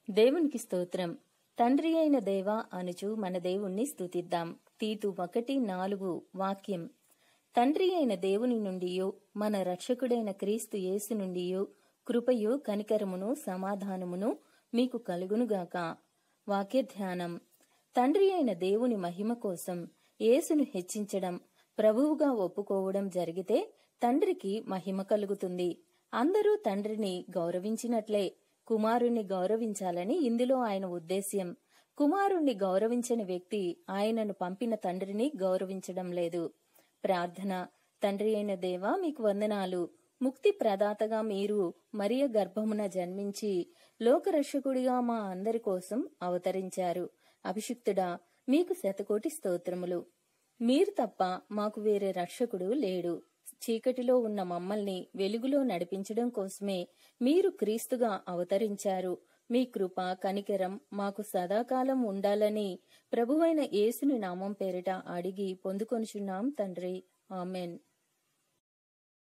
దేవునికి స్తోత్రం తండ్రి అయిన దేవా అనుచు మన దేవుణ్ణి స్తుతిద్దాం తీతు ఒకటి నాలుగు వాక్యం తండ్రి అయిన దేవుని నుండియో మన రక్షకుడైన క్రీస్తు యేసు నుండియో కృపయు కనికరమును సమాధానమును మీకు కలుగునుగాక వాక్య ధ్యానం తండ్రి అయిన దేవుని మహిమ కోసం యేసును హెచ్చించడం ప్రభువుగా ఒప్పుకోవడం జరిగితే తండ్రికి మహిమ కలుగుతుంది అందరూ తండ్రిని గౌరవించినట్లే కుమారుణ్ణి గౌరవించాలని ఇందులో ఆయన ఉద్దేశ్యం కుమారుణ్ణి గౌరవించని వ్యక్తి ఆయనను పంపిన తండ్రిని గౌరవించడం లేదు ప్రార్థన తండ్రి అయిన దేవా మీకు వందనాలు ముక్తి ప్రదాతగా మీరు మరియ గర్భమున జన్మించి లోకరక్షకుడిగా మా అందరి కోసం అవతరించారు అభిషిక్తుడా మీకు శతకోటి స్తోత్రములు మీరు తప్ప మాకు వేరే రక్షకుడు లేడు చీకటిలో ఉన్న మమ్మల్ని వెలుగులో నడిపించడం కోసమే మీరు క్రీస్తుగా అవతరించారు మీ కృప కనికరం మాకు సదాకాలం ఉండాలని ప్రభువైన యేసుని నామం పేరిట అడిగి పొందుకొనుచున్నాం తండ్రి ఆమెన్